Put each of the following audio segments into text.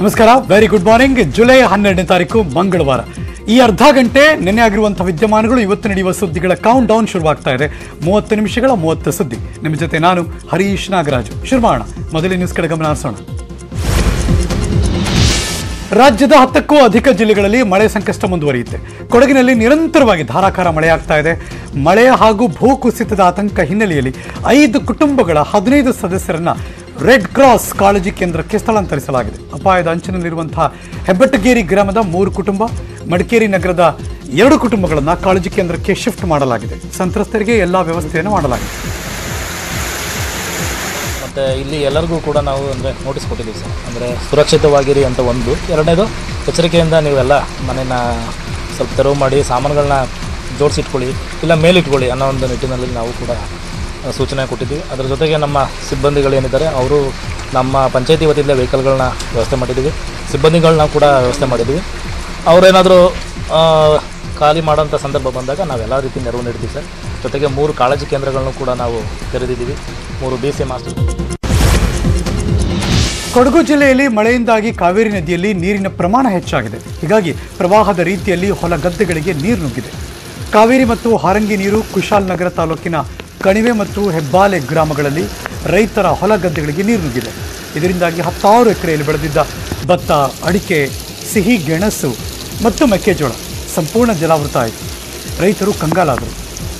ನಮಸ್ಕಾರ very good morning July ಹನ್ನೆರಡನೇ ತಾರೀಕು ಮಂಗಳವಾರ ಈ ಅರ್ಧ ಗಂಟೆ ನಿನ್ನೆ ಆಗಿರುವಂತಹ ವಿದ್ಯಮಾನಗಳು ಇವತ್ತು ನಡೆಯುವ ಸುದ್ದಿಗಳ ಕೌಂಟ್ ಡೌನ್ ಶುರುವಾಗ್ತಾ ಇದೆ ಮೂವತ್ತು ನಿಮಿಷಗಳ ಮೂವತ್ತು ಸುದ್ದಿ ನಿಮ್ಮ ಜೊತೆ ನಾನು ಹರೀಶ್ ನಾಗರಾಜು ಶುರು ಮಾಡೋಣ ಮೊದಲೇ ನ್ಯೂಸ್ ಕಡೆ ಗಮನ ಹರಿಸೋಣ ರಾಜ್ಯದ ಹತ್ತಕ್ಕೂ ಅಧಿಕ ಜಿಲ್ಲೆಗಳಲ್ಲಿ ಮಳೆ ಸಂಕಷ್ಟ ಮುಂದುವರಿಯುತ್ತೆ ಕೊಡಗಿನಲ್ಲಿ ನಿರಂತರವಾಗಿ ಧಾರಾಕಾರ ಮಳೆಯಾಗ್ತಾ ಇದೆ ಮಳೆ ಹಾಗೂ ಭೂಕುಸಿತದ ಆತಂಕ ಹಿನ್ನೆಲೆಯಲ್ಲಿ ಐದು ಕುಟುಂಬಗಳ ಹದಿನೈದು ಸದಸ್ಯರನ್ನ ರೆಡ್ ಕ್ರಾಸ್ ಕಾಳಜಿ ಕೇಂದ್ರಕ್ಕೆ ಸ್ಥಳಾಂತರಿಸಲಾಗಿದೆ ಅಪಾಯದ ಅಂಚಿನಲ್ಲಿರುವಂತಹ ಹೆಬ್ಬಟ್ಟಗೇರಿ ಗ್ರಾಮದ ಮೂರು ಕುಟುಂಬ ಮಡಿಕೇರಿ ನಗರದ ಎರಡು ಕುಟುಂಬಗಳನ್ನು ಕಾಳಜಿ ಕೇಂದ್ರಕ್ಕೆ ಶಿಫ್ಟ್ ಮಾಡಲಾಗಿದೆ ಸಂತ್ರಸ್ತರಿಗೆ ಎಲ್ಲ ವ್ಯವಸ್ಥೆಯನ್ನು ಮಾಡಲಾಗಿದೆ ಮತ್ತು ಇಲ್ಲಿ ಎಲ್ಲರಿಗೂ ಕೂಡ ನಾವು ಅಂದರೆ ನೋಟಿಸ್ ಕೊಟ್ಟಿದ್ದೀವಿ ಸರ್ ಅಂದರೆ ಸುರಕ್ಷಿತವಾಗಿರಿ ಅಂತ ಒಂದು ಎರಡನೇದು ಎಚ್ಚರಿಕೆಯಿಂದ ನೀವೆಲ್ಲ ಮನೇನ ಸ್ವಲ್ಪ ತೆರವು ಮಾಡಿ ಸಾಮಾನುಗಳನ್ನ ಜೋಡಿಸಿಟ್ಕೊಳ್ಳಿ ಇಲ್ಲ ಮೇಲಿಟ್ಕೊಳ್ಳಿ ಅನ್ನೋ ಒಂದು ನಿಟ್ಟಿನಲ್ಲಿ ನಾವು ಕೂಡ ಆ, ಸೂಚನೆ ಕೊಟ್ಟಿದ್ದೀವಿ ಅದರ ಜೊತೆಗೆ ನಮ್ಮ ಸಿಬ್ಬಂದಿಗಳು ಏನಿದ್ದಾರೆ ಅವರು ನಮ್ಮ ಪಂಚಾಯತಿ ವತಿಯಿಂದ ವೆಹಿಕಲ್ಗಳನ್ನ ವ್ಯವಸ್ಥೆ ಮಾಡಿದ್ದೀವಿ ಸಿಬ್ಬಂದಿಗಳನ್ನ ಕೂಡ ವ್ಯವಸ್ಥೆ ಮಾಡಿದ್ದೀವಿ ಅವರೇನಾದರೂ ಖಾಲಿ ಮಾಡೋಂಥ ಸಂದರ್ಭ ಬಂದಾಗ ನಾವೆಲ್ಲ ರೀತಿ ನೆರವು ನೀಡ್ತೀವಿ ಸರ್ ಜೊತೆಗೆ ಮೂರು ಕಾಳಜಿ ಕೇಂದ್ರಗಳನ್ನು ಕೂಡ ನಾವು ತೆರೆದಿದ್ದೀವಿ ಮೂರು ಬಿ ಸಿ ಮಾಸ್ಟರ್ ಕೊಡಗು ಜಿಲ್ಲೆಯಲ್ಲಿ ಮಳೆಯಿಂದಾಗಿ ಕಾವೇರಿ ನದಿಯಲ್ಲಿ ನೀರಿನ ಪ್ರಮಾಣ ಹೆಚ್ಚಾಗಿದೆ ಹೀಗಾಗಿ ಪ್ರವಾಹದ ರೀತಿಯಲ್ಲಿ ಹೊಲ ಗದ್ದೆಗಳಿಗೆ ನೀರು ನುಗ್ಗಿದೆ ಕಾವೇರಿ ಮತ್ತು ಹಾರಂಗಿ ನೀರು ಕುಶಾಲನಗರ ತಾಲೂಕಿನ ಕಣಿವೆ ಮತ್ತು ಹೆಬ್ಬಾಲೆ ಗ್ರಾಮಗಳಲ್ಲಿ ರೈತರ ಹೊಲ ಗದ್ದೆಗಳಿಗೆ ನೀರು ನುಗ್ಗಿದೆ ಇದರಿಂದಾಗಿ ಹತ್ತಾರು ಎಕರೆಯಲ್ಲಿ ಬೆಳೆದಿದ್ದ ಭತ್ತ ಅಡಿಕೆ ಸಿಹಿ ಗೆಣಸು ಮತ್ತು ಮೆಕ್ಕೆಜೋಳ ಸಂಪೂರ್ಣ ಜಲಾವೃತ ಆಯಿತು ರೈತರು ಕಂಗಾಲಾದರು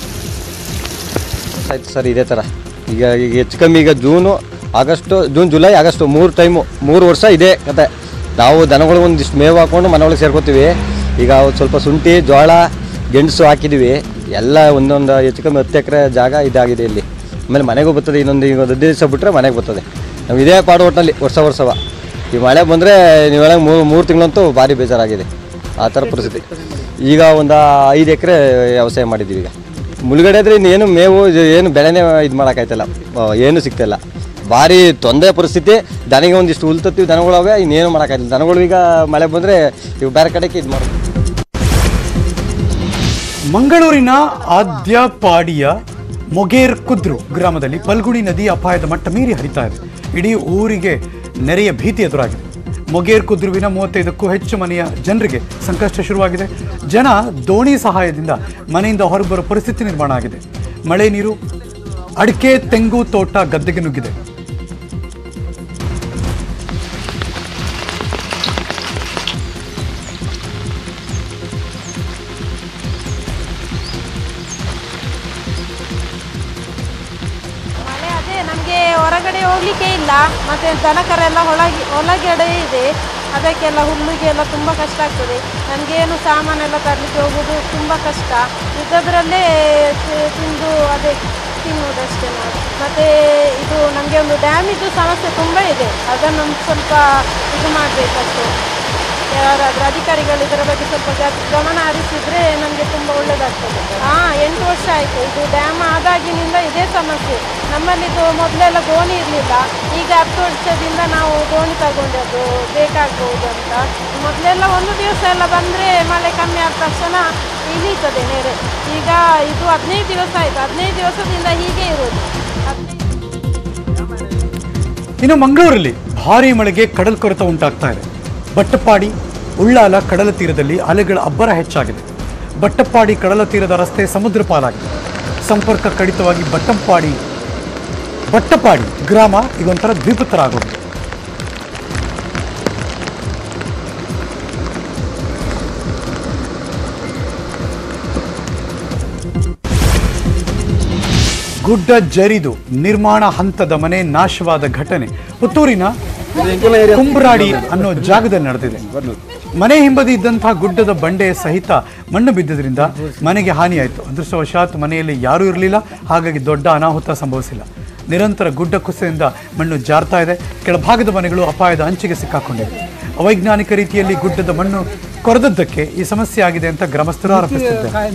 ಆಯ್ತು ಸರ್ ಇದೇ ಥರ ಈಗ ಈಗ ಹೆಚ್ಚು ಕಮ್ಮಿ ಈಗ June August June July August ಮೂರು ಟೈಮು ಮೂರು ವರ್ಷ ಇದೆ ಕತೆ ನಾವು ದನಗಳಿಗೆ ಒಂದಿಷ್ಟು ಮೇವು ಹಾಕೊಂಡು ಮನೆ ಒಳಗೆ ಸೇರ್ಕೋತೀವಿ ಈಗ ಅವ್ರು ಸ್ವಲ್ಪ ಶುಂಠಿ ಜೋಳ ಗೆಣಸು ಹಾಕಿದ್ದೀವಿ ಎಲ್ಲ ಒಂದೊಂದು ಹೆಚ್ಚು ಕಮ್ಮಿ ಹತ್ತು ಎಕರೆ ಜಾಗ ಇದಾಗಿದೆ ಇಲ್ಲಿ ಆಮೇಲೆ ಮನೆಗೂ ಬರ್ತದೆ ಇನ್ನೊಂದು ಈಗ ಒಂದು ಹದಿನೈದು ದಿವಸ ಬಿಟ್ಟರೆ ಮನೆಗೆ ಬರ್ತದೆ ನಾವು ಇದೇ ಪಾಡು ಒಟ್ಟಿನಲ್ಲಿ ವರ್ಷ ವರ್ಷವ ಈ ಮಳೆ ಬಂದರೆ ನೀವೆಲ್ಲ ಮೂರು ಮೂರು ತಿಂಗಳಂತೂ ಭಾರಿ ಬೇಜಾರಾಗಿದೆ ಆ ಥರ ಪರಿಸ್ಥಿತಿ ಈಗ ಒಂದು ಐದು ಎಕರೆ ವ್ಯವಸಾಯ ಮಾಡಿದ್ದೀವಿ ಈಗ ಮುಳುಗಡೆ ಆದರೆ ಇನ್ನೇನು ಮೇವು ಇದು ಏನು ಬೆಳೆನೇ ಇದು ಮಾಡೋಕ್ಕಾಯ್ತಲ್ಲ ಏನು ಸಿಗ್ತಾಯಿಲ್ಲ ಭಾರಿ ತೊಂದರೆ ಪರಿಸ್ಥಿತಿ ದನಿಗೆ ಒಂದಿಷ್ಟು ಹುಲ್ತತ್ತೀವಿ ದನಗಳವೆ ಇನ್ನೇನು ಮಾಡೋಕ್ಕಾಯ್ತಿಲ್ಲ ದನಗಳು ಈಗ ಮಳೆ ಬಂದರೆ ಇವು ಬೇರೆ ಕಡೆಗೆ ಇದು ಮಾಡೋದು ಮಂಗಳೂರಿನ ಆದ್ಯಪಾಡಿಯ ಮೊಗೇರ್ ಕುದ್ರು ಗ್ರಾಮದಲ್ಲಿ ಪಲ್ಗುಣಿ ನದಿ ಅಪಾಯದ ಮಟ್ಟ ಮೀರಿ ಹರಿತಾ ಇದೆ ಇಡೀ ಊರಿಗೆ ನೆರೆಯ ಭೀತಿ ಎದುರಾಗಿದೆ ಮೊಗೇರ್ ಕುದ್ರುವಿನ ಮೂವತ್ತೈದಕ್ಕೂ ಹೆಚ್ಚು ಮನೆಯ ಜನರಿಗೆ ಸಂಕಷ್ಟ ಶುರುವಾಗಿದೆ ಜನ ದೋಣಿ ಸಹಾಯದಿಂದ ಮನೆಯಿಂದ ಹೊರಬರೋ ಪರಿಸ್ಥಿತಿ ನಿರ್ಮಾಣ ಆಗಿದೆ ಮಳೆ ನೀರು ಅಡಿಕೆ ತೆಂಗು ತೋಟ ಗದ್ದೆಗೆ ನುಗ್ಗಿದೆ ಮಳೆ ಅದೇ ನಮಗೆ ಹೊರಗಡೆ ಹೋಗ್ಲಿಕ್ಕೆ ಇಲ್ಲ ಮತ್ತೆ ದನಕರ ಎಲ್ಲ ಒಳಗೆ ಒಳಗಡೆ ಇದೆ ಅದಕ್ಕೆಲ್ಲ ಹುಲ್ಲಿಗೆಲ್ಲ ತುಂಬ ಕಷ್ಟ ಆಗ್ತದೆ ನನಗೇನು ಸಾಮಾನೆಲ್ಲ ತರಲಿಕ್ಕೆ ಹೋಗೋದು ತುಂಬ ಕಷ್ಟ ಇದ್ದದ್ರಲ್ಲೇ ತಿ- ತಿಂದು ಅದೇ ತಿನ್ನುವುದಷ್ಟೇ ನಾವು ಮತ್ತು ಇದು ನಮಗೆ ಒಂದು ಡ್ಯಾಮಿದ್ದು ಸಮಸ್ಯೆ ತುಂಬ ಇದೆ ಅದನ್ನು ಒಂದು ಸ್ವಲ್ಪ ಇದು ಮಾಡಬೇಕಷ್ಟೇ ಯಾರಾದರೂ ಅಧಿಕಾರಿಗಳು ಇದರ ಬಗ್ಗೆ ಸ್ವಲ್ಪ ಗ- ಗಮನ ಹರಿಸಿದ್ರೆ ನಮಗೆ ತುಂಬ ಒಳ್ಳೆಯದಾಗ್ತದೆ ಹಾಂ ಎಂಟು ವರ್ಷ ಆಯಿತು ಇದು ಡ್ಯಾಮ್ ಆದಾಗಿನಿಂದ ಇದೇ ಸಮಸ್ಯೆ ನಮ್ಮಲ್ಲಿದು ಮೊದಲೆಲ್ಲ ದೋಣಿ ಇರಲಿಲ್ಲ ಈಗ ಹತ್ತು ವರ್ಷದಿಂದ ನಾವು ದೋಣಿ ತಗೊಂಡದ್ದು ಬೇಕಾಗ್ಬೋದು ಅಂತ ಮೊದಲೆಲ್ಲ ಒಂದು ದಿವಸ ಎಲ್ಲ ಬಂದರೆ ಮಳೆ ಕಮ್ಮಿ ಆದ ತಕ್ಷಣ ಇಳೀತದೆ ನೆರೆ ಈಗ ಇದು ಹದಿನೈದು ದಿವಸ ಆಯಿತು ಹದಿನೈದು ದಿವಸದಿಂದ ಹೀಗೆ ಇರೋದು ಹದಿನೈದು ಇನ್ನು ಮಂಗಳೂರಲ್ಲಿ ಭಾರೀ ಮಳೆಗೆ ಕಡಲ್ ಕೊರೆತ ಉಂಟಾಗ್ತಾ ಇದೆ ಬಟ್ಟಪ್ಪಾಡಿ ಉಳ್ಳಾಲ ಕಡಲ ತೀರದಲ್ಲಿ ಅಲೆಗಳ ಅಬ್ಬರ ಹೆಚ್ಚಾಗಿದೆ ಬಟ್ಟಪ್ಪಾಡಿ ಕಡಲ ತೀರದ ರಸ್ತೆ ಸಮುದ್ರ ಪಾಲಾಗಿದೆ ಸಂಪರ್ಕ ಕಡಿತವಾಗಿ ಬಟ್ಟಂಪಾಡಿ ಬಟ್ಟಪ್ಪಾಡಿ ಗ್ರಾಮ ಇದೊಂಥರ ದ್ವೀಪ ಥರ ಆಗೋಗಿದೆ ಗುಡ್ಡ ಜರಿದು ನಿರ್ಮಾಣ ಹಂತದ ಮನೆ ನಾಶವಾದ ಘಟನೆ ಪುತ್ತೂರಿನ ಕುಂಬ್ರಾಡಿ ಅನ್ನೋ ಜಾಗದಲ್ಲಿ ನಡೆದಿದೆ ಮನೆ ಹಿಂಬದಿ ಇದ್ದಂತಹ ಗುಡ್ಡದ ಬಂಡೆ ಸಹಿತ ಮಣ್ಣು ಬಿದ್ದದ್ರಿಂದ ಮನೆಗೆ ಹಾನಿಯಾಯಿತು ಅದೃಷ್ಟವಶಾತ್ ಮನೆಯಲ್ಲಿ ಯಾರೂ ಇರಲಿಲ್ಲ ಹಾಗಾಗಿ ದೊಡ್ಡ ಅನಾಹುತ ಸಂಭವಿಸಿಲ್ಲ ನಿರಂತರ ಗುಡ್ಡ ಕುಸಿದಿಂದ ಮಣ್ಣು ಜಾರ್ತಾ ಇದೆ ಕೆಳಭಾಗದ ಮನೆಗಳು ಅಪಾಯದ ಅಂಚಿಗೆ ಸಿಕ್ಕಾಕೊಂಡಿವೆ ಅವೈಜ್ಞಾನಿಕ ರೀತಿಯಲ್ಲಿ ಗುಡ್ಡದ ಮಣ್ಣು ಕೊರೆದದ್ದಕ್ಕೆ ಈ ಸಮಸ್ಯೆ ಆಗಿದೆ ಅಂತ ಗ್ರಾಮಸ್ಥರು ಆರೋಪಿಸಿದ್ದಾರೆ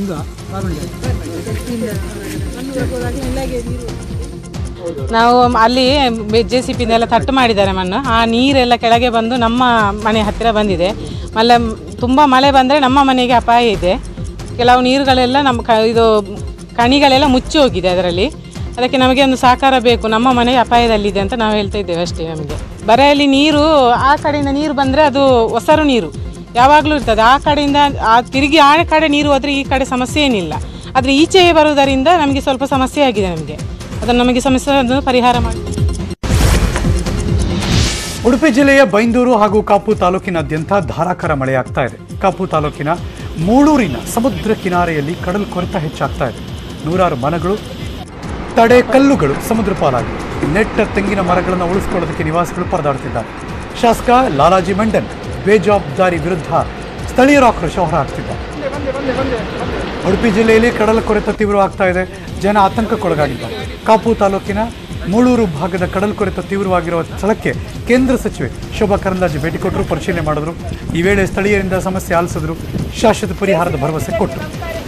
ನಾವು ಅಲ್ಲಿ ಜೆ ಸಿ ಪಿನೆಲ್ಲ ತಟ್ಟು ಮಾಡಿದ್ದಾರೆ ಮಣ್ಣು ಆ ನೀರೆಲ್ಲ ಕೆಳಗೆ ಬಂದು ನಮ್ಮ ಮನೆ ಹತ್ತಿರ ಬಂದಿದೆ ಮಳೆ ತುಂಬ ಮಳೆ ಬಂದರೆ ನಮ್ಮ ಮನೆಗೆ ಅಪಾಯ ಇದೆ ಕೆಲವು ನೀರುಗಳೆಲ್ಲ ನಮ್ಮ ಕ ಇದು ಕಣಿಗಳೆಲ್ಲ ಮುಚ್ಚಿ ಹೋಗಿದೆ ಅದರಲ್ಲಿ ಅದಕ್ಕೆ ನಮಗೆ ಒಂದು ಸಹಕಾರ ಬೇಕು ನಮ್ಮ ಮನೆ ಅಪಾಯದಲ್ಲಿದೆ ಅಂತ ನಾವು ಹೇಳ್ತಾ ಇದ್ದೇವೆ ಅಷ್ಟೇ ನಮಗೆ ಬರೆಯಲ್ಲಿ ನೀರು ಆ ಕಡೆಯಿಂದ ನೀರು ಬಂದರೆ ಅದು ಹೊಸರು ನೀರು ಯಾವಾಗಲೂ ಇರ್ತದೆ ಆ ಕಡೆಯಿಂದ ಆ ತಿರುಗಿ ಆ ಕಡೆ ನೀರು ಹೋದರೆ ಈ ಕಡೆ ಸಮಸ್ಯೆ ಏನಿಲ್ಲ ಆದರೆ ಈಚೆ ಬರುವುದರಿಂದ ನಮಗೆ ಸ್ವಲ್ಪ ಸಮಸ್ಯೆ ಆಗಿದೆ ನಮಗೆ ಅದನ್ನು ನಮಗೆ ಸಮಸ್ಯೆ ಪರಿಹಾರ ಮಾಡಿ ಉಡುಪಿ ಜಿಲ್ಲೆಯ ಬೈಂದೂರು ಹಾಗೂ ಕಾಪು ತಾಲೂಕಿನಾದ್ಯಂತ ಧಾರಾಕಾರ ಮಳೆಯಾಗ್ತಾ ಇದೆ ಕಾಪು ತಾಲೂಕಿನ ಮೂಳೂರಿನ ಸಮುದ್ರ ಕಿನಾರೆಯಲ್ಲಿ ಕಡಲು ಕೊರೆತ ಹೆಚ್ಚಾಗ್ತಾ ಇದೆ ನೂರಾರು ಮನಗಳು ತಡೆ ಕಲ್ಲುಗಳು ಸಮುದ್ರ ಪಾಲಾಗಿವೆ ನೆಟ್ಟ ತೆಂಗಿನ ಮರಗಳನ್ನು ಉಳಿಸಿಕೊಳ್ಳೋದಕ್ಕೆ ನಿವಾಸಿಗಳು ಪರದಾಡ್ತಿದ್ದಾರೆ ಶಾಸಕ ಲಾಲಾಜಿ ಮಂಡನ್ ಬೇಜವಾಬ್ದಾರಿ ವಿರುದ್ಧ ಸ್ಥಳೀಯರು ಆಕ್ರೋಶ ಹೊರಹಾಕ್ತಿದ್ದಾರೆ ಉಡುಪಿ ಜಿಲ್ಲೆಯಲ್ಲಿ ಕಡಲ ಕೊರೆತ ತೀವ್ರವಾಗ್ತಾ ಇದೆ ಜನ ಆತಂಕಕ್ಕೊಳಗಾಗಿದ್ದಾರೆ ಕಾಪು ತಾಲೂಕಿನ ಮೂಳೂರು ಭಾಗದ ಕಡಲ್ ಕೊರೆತ ತೀವ್ರವಾಗಿರುವ ಸ್ಥಳಕ್ಕೆ ಕೇಂದ್ರ ಸಚಿವೆ ಶೋಭಾ ಕರಂದ್ಲಾಜೆ ಭೇಟಿ ಕೊಟ್ಟರು ಪರಿಶೀಲನೆ ಮಾಡಿದ್ರು ಈ ವೇಳೆ ಸ್ಥಳೀಯರಿಂದ ಸಮಸ್ಯೆ ಆಲಿಸಿದ್ರು ಶಾಶ್ವತ ಪರಿಹಾರದ ಭರವಸೆ ಕೊಟ್ಟರು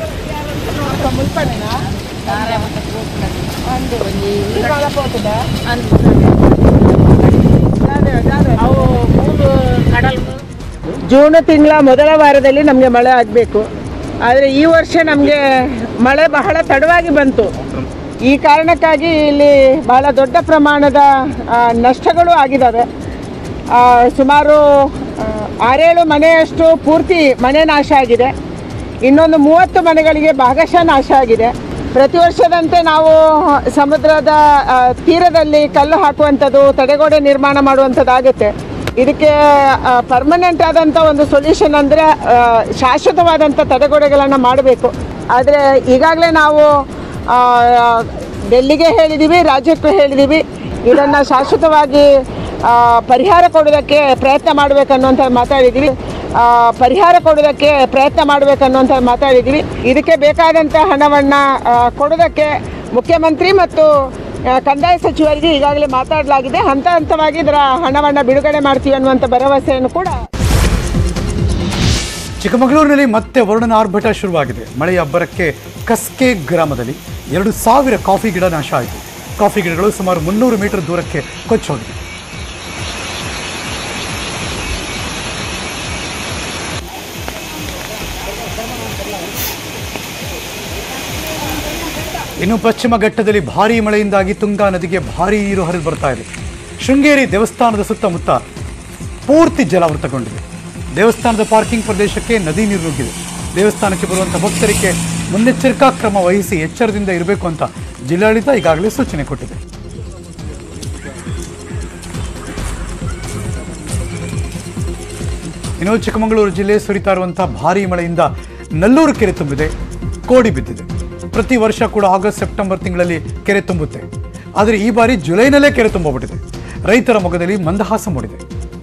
ಜೂನ್ ತಿಂಗಳ ಮೊದಲ ವಾರದಲ್ಲಿ ನಮಗೆ ಮಳೆ ಆಗಬೇಕು ಆದರೆ ಈ ವರ್ಷ ನಮಗೆ ಮಳೆ ಬಹಳ ತಡವಾಗಿ ಬಂತು ಈ ಕಾರಣಕ್ಕಾಗಿ ಇಲ್ಲಿ ಬಹಳ ದೊಡ್ಡ ಪ್ರಮಾಣದ ಆ, ನಷ್ಟಗಳು ಆಗಿದ್ದಾವೆ ಆ, ಸುಮಾರು ಆ, ಆರೇಳು ಮನೆಯಷ್ಟು ಪೂರ್ತಿ ಮನೆ ನಾಶ ಆಗಿದೆ ಇನ್ನೊಂದು ಮೂವತ್ತು ಮನೆಗಳಿಗೆ ಭಾಗಶಃ ನಾಶ ಆಗಿದೆ ಪ್ರತಿ ವರ್ಷದಂತೆ ನಾವು ಸಮುದ್ರದ ಆ, ತೀರದಲ್ಲಿ ಕಲ್ಲು ಹಾಕುವಂಥದ್ದು ತಡೆಗೋಡೆ ನಿರ್ಮಾಣ ಮಾಡುವಂಥದ್ದಾಗುತ್ತೆ ಇದಕ್ಕೆ ಪರ್ಮನೆಂಟ್ ಆದಂಥ ಒಂದು ಸೊಲ್ಯೂಷನ್ ಅಂದರೆ ಶಾಶ್ವತವಾದಂಥ ತಡೆಗೋಡೆಗಳನ್ನು ಮಾಡಬೇಕು ಆದರೆ ಈಗಾಗಲೇ ನಾವು ಆ, ಡೆಲ್ಲಿಗೆ ಹೇಳಿದ್ದೀವಿ ರಾಜ್ಯಕ್ಕೂ ಹೇಳಿದ್ದೀವಿ ಇದನ್ನು ಶಾಶ್ವತವಾಗಿ ಆ, ಪರಿಹಾರ ಕೊಡೋದಕ್ಕೆ ಪ್ರಯತ್ನ ಮಾಡಬೇಕನ್ನುವಂಥ ಮಾತಾಡಿದ್ದೀವಿ ಆ, ಪರಿಹಾರ ಕೊಡೋದಕ್ಕೆ ಪ್ರಯತ್ನ ಮಾಡಬೇಕನ್ನುವಂಥ ಮಾತಾಡಿದ್ದೀವಿ ಇದಕ್ಕೆ ಬೇಕಾದಂಥ ಹಣವನ್ನು ಕೊಡೋದಕ್ಕೆ ಮುಖ್ಯಮಂತ್ರಿ ಮತ್ತು ಆ, ಕಂದಾಯ ಸಚಿವರಿಗೆ ಈಗಾಗಲೇ ಮಾತಾಡಲಾಗಿದೆ ಹಂತ ಹಂತವಾಗಿ ಇದರ ಹಣವನ್ನು ಬಿಡುಗಡೆ ಮಾಡ್ತೀವಿ ಅನ್ನುವಂಥ ಭರವಸೆಯನ್ನು ಕೂಡ ಚಿಕ್ಕಮಗಳೂರಿನಲ್ಲಿ ಮತ್ತೆ ವರುಣನ ಆರ್ಭಟ ಶುರುವಾಗಿದೆ ಮಳೆಯ ಅಬ್ಬರಕ್ಕೆ ಕಸ್ಕೆ ಗ್ರಾಮದಲ್ಲಿ ಎರಡು ಸಾವಿರ ಕಾಫಿ ಗಿಡ ನಾಶ ಆಯಿತು ಕಾಫಿ ಗಿಡಗಳು ಸುಮಾರು ಮುನ್ನೂರು ಮೀಟರ್ ದೂರಕ್ಕೆ ಕೊಚ್ಚೋಗಿದೆ ಇನ್ನು ಪಶ್ಚಿಮ ಘಟ್ಟದಲ್ಲಿ ಭಾರೀ ಮಳೆಯಿಂದಾಗಿ ತುಂಗಾ ನದಿಗೆ ಭಾರೀ ನೀರು ಹರಿದು ಬರ್ತಾ ಇದೆ ಶೃಂಗೇರಿ ದೇವಸ್ಥಾನದ ಸುತ್ತಮುತ್ತ ಪೂರ್ತಿ ಜಲಾವೃತಗೊಂಡಿದೆ ದೇವಸ್ಥಾನದ ಪಾರ್ಕಿಂಗ್ ಪ್ರದೇಶಕ್ಕೆ ನದಿ ನೀರು ನುಗ್ಗಿದೆ ದೇವಸ್ಥಾನಕ್ಕೆ ಬರುವಂಥ ಭಕ್ತರಿಗೆ ಮುನ್ನೆಚ್ಚರಿಕಾ ಕ್ರಮ ವಹಿಸಿ ಎಚ್ಚರದಿಂದ ಇರಬೇಕು ಅಂತ ಜಿಲ್ಲಾಡಳಿತ ಈಗಾಗಲೇ ಸೂಚನೆ ಕೊಟ್ಟಿದೆ ಇನ್ನು ಚಿಕ್ಕಮಗಳೂರು ಜಿಲ್ಲೆ ಸುರಿತಾ ಇರುವಂತಹ ಭಾರೀ ಮಳೆಯಿಂದ ನಲ್ಲೂರು ಕೆರೆ ತುಂಬಿದೆ ಕೋಡಿ ಬಿದ್ದಿದೆ ಪ್ರತಿ ವರ್ಷ ಕೂಡ ಆಗಸ್ಟ್ ಸೆಪ್ಟೆಂಬರ್ ತಿಂಗಳಲ್ಲಿ ಕೆರೆ ತುಂಬುತ್ತೆ ಆದರೆ ಈ ಬಾರಿ ಜುಲೈನಲ್ಲೇ ಕೆರೆ ತುಂಬಿಬಿಟ್ಟಿದೆ ರೈತರ ಮೊಗದಲ್ಲಿ ಮಂದಹಾಸ ಮೂಡಿದೆ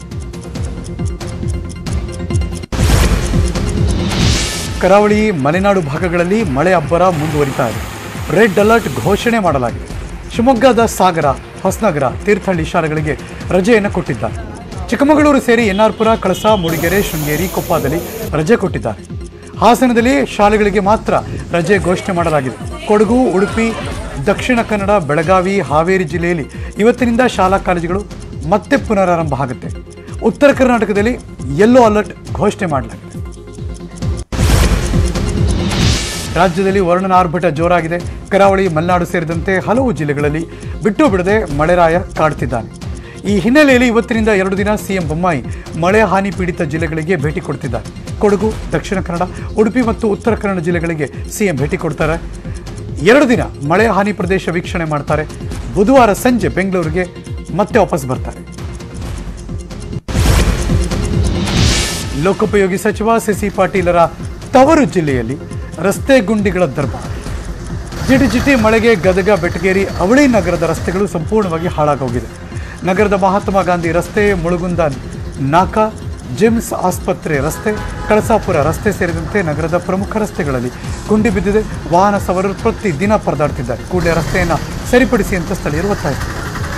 ಕರಾವಳಿ ಮಲೆನಾಡು ಭಾಗಗಳಲ್ಲಿ ಮಳೆ ಅಬ್ಬರ ಮುಂದುವರಿತಾ ಇದೆ ರೆಡ್ ಅಲರ್ಟ್ ಘೋಷಣೆ ಮಾಡಲಾಗಿದೆ ಶಿವಮೊಗ್ಗದ ಸಾಗರ ಹೊಸನಗರ ತೀರ್ಥಹಳ್ಳಿ ಶಾಲೆಗಳಿಗೆ ರಜೆಯನ್ನು ಕೊಟ್ಟಿದ್ದಾರೆ ಚಿಕ್ಕಮಗಳೂರು ಸೇರಿ ಎನ್ಆರ್ಪುರ ಕಳಸ ಮೂಡಿಗೆರೆ ಶೃಂಗೇರಿ ಕೊಪ್ಪದಲ್ಲಿ ರಜೆ ಕೊಟ್ಟಿದ್ದಾರೆ ಹಾಸನದಲ್ಲಿ ಶಾಲೆಗಳಿಗೆ ಮಾತ್ರ ರಜೆ ಘೋಷಣೆ ಮಾಡಲಾಗಿದೆ ಕೊಡಗು ಉಡುಪಿ ದಕ್ಷಿಣ ಕನ್ನಡ ಬೆಳಗಾವಿ ಹಾವೇರಿ ಜಿಲ್ಲೆಯಲ್ಲಿ ಇವತ್ತಿನಿಂದ ಶಾಲಾ ಕಾಲೇಜುಗಳು ಮತ್ತೆ ಪುನರಾರಂಭ ಆಗುತ್ತೆ ಉತ್ತರ ಕರ್ನಾಟಕದಲ್ಲಿ ಯೆಲ್ಲೋ ಅಲರ್ಟ್ ಘೋಷಣೆ ಮಾಡಲಾಗಿದೆ ರಾಜ್ಯದಲ್ಲಿ ವರುಣನ ಆರ್ಭಟ ಜೋರಾಗಿದೆ ಕರಾವಳಿ ಮಲೆನಾಡು ಸೇರಿದಂತೆ ಹಲವು ಜಿಲ್ಲೆಗಳಲ್ಲಿ ಬಿಟ್ಟು ಬಿಡದೆ ಮಳೆರಾಯ ಕಾಡ್ತಿದ್ದಾನೆ ಈ ಹಿನ್ನೆಲೆಯಲ್ಲಿ ಇವತ್ತಿನಿಂದ ಎರಡು ದಿನ ಸಿಎಂ ಬೊಮ್ಮಾಯಿ ಮಳೆ ಹಾನಿ ಪೀಡಿತ ಜಿಲ್ಲೆಗಳಿಗೆ ಭೇಟಿ ಕೊಡ್ತಿದ್ದಾರೆ ಕೊಡಗು ದಕ್ಷಿಣ ಕನ್ನಡ ಉಡುಪಿ ಮತ್ತು ಉತ್ತರ ಕನ್ನಡ ಜಿಲ್ಲೆಗಳಿಗೆ ಸಿಎಂ ಭೇಟಿ ಕೊಡ್ತಾರೆ ಎರಡು ದಿನ ಮಳೆ ಹಾನಿ ಪ್ರದೇಶ ವೀಕ್ಷಣೆ ಮಾಡ್ತಾರೆ ಬುಧವಾರ ಸಂಜೆ ಬೆಂಗಳೂರಿಗೆ ಮತ್ತೆ ವಾಪಸ್ ಬರ್ತಾರೆ ಲೋಕೋಪಯೋಗಿ ಸಚಿವ ಸಿಸಿ ಪಾಟೀಲರ ತವರು ಜಿಲ್ಲೆಯಲ್ಲಿ ರಸ್ತೆ ಗುಂಡಿಗಳ ದರ್ಬ ಜಿಟಿ ಜಿಟಿ ಮಳೆಗೆ ಗದಗ ಬೆಟಗೇರಿ ಅವಳಿ ನಗರದ ರಸ್ತೆಗಳು ಸಂಪೂರ್ಣವಾಗಿ ಹಾಳಾಗೋಗಿದೆ ನಗರದ ಮಹಾತ್ಮ ಗಾಂಧಿ ರಸ್ತೆ ಮುಳುಗುಂದ ನಾಕ ಜಿಮ್ಸ್ ಆಸ್ಪತ್ರೆ ರಸ್ತೆ ಕಳಸಾಪುರ ರಸ್ತೆ ಸೇರಿದಂತೆ ನಗರದ ಪ್ರಮುಖ ರಸ್ತೆಗಳಲ್ಲಿ ಗುಂಡಿ ಬಿದ್ದಿದೆ ವಾಹನ ಸವಾರರು ಪ್ರತಿ ದಿನ ಪರದಾಡ್ತಿದ್ದಾರೆ ಕೂಡಲೇ ರಸ್ತೆಯನ್ನು ಸರಿಪಡಿಸಿ ಅಂತ ಸ್ಥಳೀಯರು ಒತ್ತಾಯಿಸಿದ್ದಾರೆ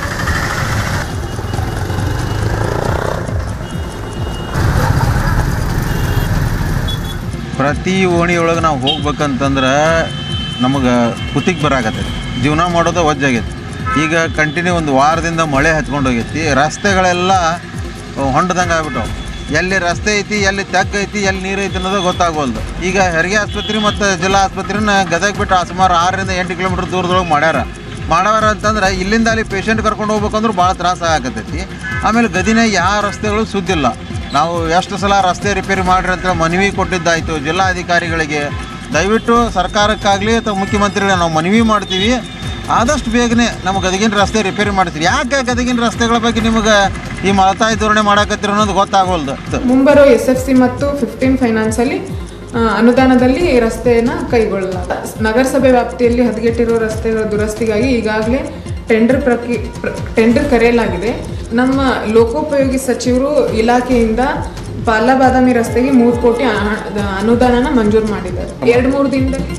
ಪ್ರತಿ ಓಣಿಯೊಳಗೆ ನಾವು ಹೋಗ್ಬೇಕಂತಂದ್ರೆ ನಮಗೆ ಕುತ್ತಿಗೆ ಬರಾಕತ್ತೈತಿ ಜೀವನ ಮಾಡೋದು ವಜ್ಜಾಗೈತಿ ಈಗ ಕಂಟಿನ್ಯೂ ಒಂದು ವಾರದಿಂದ ಮಳೆ ಹಚ್ಕೊಂಡು ಹೋಗೈತಿ ರಸ್ತೆಗಳೆಲ್ಲ ಹೊಂಡದಂಗೆ ಆಗ್ಬಿಟ್ಟವು ಎಲ್ಲಿ ರಸ್ತೆ ಐತಿ ಎಲ್ಲಿ ತೆಗ್ಗ ಐತಿ ಎಲ್ಲಿ ನೀರು ಐತಿ ಅನ್ನೋದು ಗೊತ್ತಾಗೋಲ್ದು ಈಗ ಹೆರಿಗೆ ಆಸ್ಪತ್ರೆ ಮತ್ತು ಜಿಲ್ಲಾ ಆಸ್ಪತ್ರೆನ ಗದಗ ಬಿಟ್ಟು ಸುಮಾರು ಆರರಿಂದ ಎಂಟು ಕಿಲೋಮೀಟ್ರ್ ದೂರದೊಳಗೆ ಮಾಡ್ಯಾರ ಮಾಡವ್ರ ಅಂತಂದ್ರೆ ಇಲ್ಲಿಂದ ಅಲ್ಲಿ ಪೇಷಂಟ್ ಕರ್ಕೊಂಡು ಹೋಗ್ಬೇಕಂದ್ರೆ ಭಾಳ ತ್ರಾಸ ಆಗತೈತಿ ಆಮೇಲೆ ಗದಿನಾಗ ಯಾವ ರಸ್ತೆಗಳು ಸುದ್ದಿಲ್ಲ ನಾವು ಎಷ್ಟು ಸಲ ರಸ್ತೆ ರಿಪೇರಿ ಮಾಡ್ರಿ ಅಂತ ಮನವಿ ಕೊಟ್ಟಿದ್ದಾಯಿತು ಜಿಲ್ಲಾಧಿಕಾರಿಗಳಿಗೆ ದಯವಿಟ್ಟು ಸರ್ಕಾರಕ್ಕಾಗಲಿ ಅಥವಾ ಮುಖ್ಯಮಂತ್ರಿಗಳಿಗೆ ನಾವು ಮನವಿ ಮಾಡ್ತೀವಿ ಆದಷ್ಟು ಬೇಗನೆ ನಮ್ಮ ಗದಗಿನ ರಸ್ತೆ ರಿಪೇರಿ ಮಾಡ್ತೀವಿ ಯಾಕೆ ಗದಗಿನ ರಸ್ತೆಗಳ ಬಗ್ಗೆ ನಿಮಗೆ ಈ ಮಳತಾಯಿ ಧೋರಣೆ ಮಾಡಾಕತ್ತೀರ ಅನ್ನೋದು ಗೊತ್ತಾಗೋಲ್ದು ಮುಂಬರೋ ಎಸ್ ಎಫ್ ಸಿ ಮತ್ತು ಫಿಫ್ಟೀನ್ ಫೈನಾನ್ಸಲ್ಲಿ ಆ, ಅನುದಾನದಲ್ಲಿ ರಸ್ತೆಯನ್ನು ಕೈಗೊಳ್ಳಲಾಗಿದೆ ನಗರಸಭೆ ವ್ಯಾಪ್ತಿಯಲ್ಲಿ ಹದಗೆಟ್ಟಿರುವ ರಸ್ತೆಗಳ ದುರಸ್ತಿಗಾಗಿ ಈಗಾಗಲೇ ಟೆಂಡರ್ ಪ್ರಕಿ ಪ್ರ- ಟೆಂಡರ್ ಕರೆಯಲಾಗಿದೆ ನಮ್ಮ ಲೋಕೋಪಯೋಗಿ ಸಚಿವರು ಇಲಾಖೆಯಿಂದ ಪಾಲ ಬಾದಾಮಿ ರಸ್ತೆಗೆ ಮೂರು ಕೋಟಿ ಆ- ಅನುದಾನನ ಮಂಜೂರು ಮಾಡಿದ್ದಾರೆ ಎರಡು ಮೂರು ದಿನದಲ್ಲಿ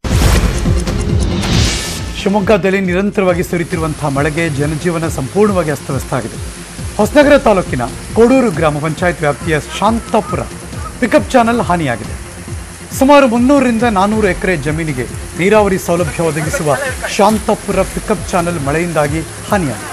ಶಿವಮೊಗ್ಗದಲ್ಲಿ ನಿರಂತರವಾಗಿ ಸುರಿತಿರುವಂತಹ ಮಳೆಗೆ ಜನಜೀವನ ಸಂಪೂರ್ಣವಾಗಿ ಅಸ್ತವ್ಯಸ್ತ ಆಗಿದೆ ಹೊಸನಗರ ತಾಲೂಕಿನ ಕೋಡೂರು ಗ್ರಾಮ ಪಂಚಾಯತ್ ವ್ಯಾಪ್ತಿಯ ಶಾಂತಾಪುರ ಪಿಕಪ್ ಚಾನಲ್ ಹಾನಿಯಾಗಿದೆ ಸುಮಾರು ಮುನ್ನೂರರಿಂದ ನಾನ್ನೂರು ಎಕರೆ ಜಮೀನಿಗೆ ನೀರಾವರಿ ಸೌಲಭ್ಯ ಒದಗಿಸುವ ಶಾಂತಾಪುರ ಪಿಕಪ್ ಚಾನಲ್ ಮಳೆಯಿಂದಾಗಿ ಹಾನಿಯಾಗಿದೆ